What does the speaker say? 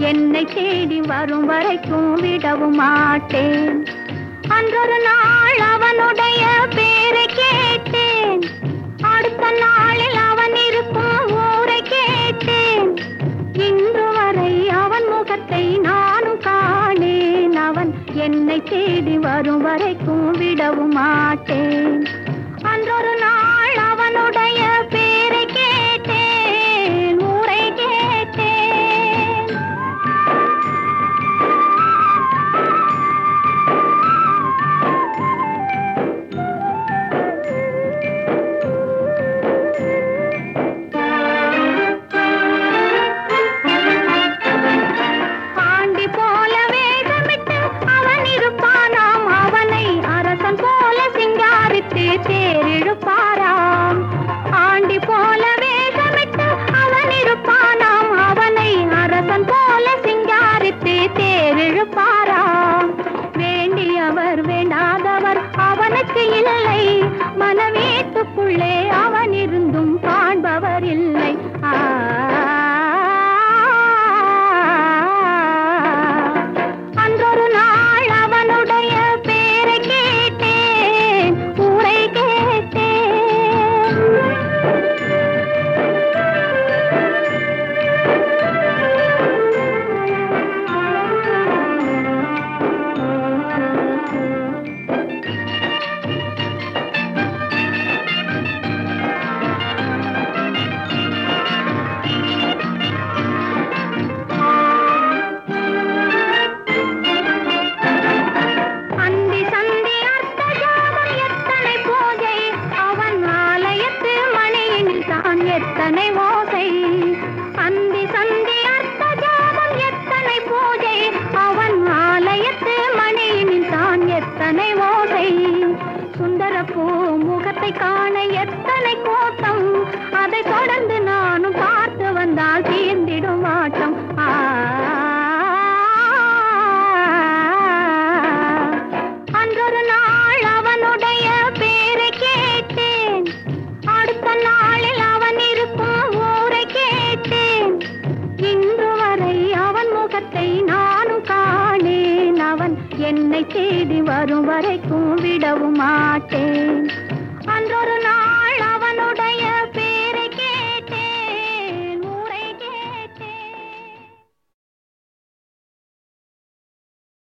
என்னை தேடி வரும் வரைக்கும் விடவும் மாட்டேன் அன்றொரு நாள் அவனுடைய பேரை கேட்டேன் அடுத்த நாளில் அவன் இருக்கும் ஊரை கேட்டேன் இன்று வரை அவன் முகத்தை நானும் காணேன் அவன் என்னை தேடி வரும் வரைக்கும் விடவும் மாட்டேன் அன்றொரு நாள் அவனுடைய பேரை கேட்டேன் ஊரை கேட்டேன் பாண்டி போல வேகமிட்டு அவன் இருப்பானாம் அவனை அரசன் போல சிங்காரித்து தேரிழுப்பாராம் ஆண்டி போல வேகமிட்டு அவன் இருப்பானாம் அவனை அரசன் போல சிங்காரித்து தேரிழுப்பாராம் வேண்டியவர் வேண்டாதவர் அவனுக்கு இல்லை மனவீட்டுக்குள்ளே அவன் இருந்தும் காண்பவர் இல்லை ஆ அன்றொரு நாள் அவனுடைய பேரை கேட்டேன் ஊரை கேட்டேன் அந்தி சந்தி அர்த்த ஜாமம் எத்தனை பூஜை அவன் ஆலயத்து மணியினில் தான் எத்தனை ஓசை அந்தி சந்தி அர்த்த ஜாமம் எத்தனை பூஜை அவன் ஆலயத்து மணியினில் தான் எத்தனை ஓசை சுந்தர பூ முகத்தை காண எத்தனை கூட்டம் அதை தொடர்ந்து நானும் பார்த்து வந்தால் தீர்ந்திடும் ஆட்டம் ஆ அன்றொரு நாள் அவனுடைய பேரை கேட்டேன் அடுத்த நாளில் அவன் இருக்கும் ஊரை கேட்டேன் இன்று வரை அவன் முகத்தை நானும் காணேன் அவன் என்னை தேடி வரும் வரைக்கும் விடவும் மாட்டேன் அன்றொரு நாள்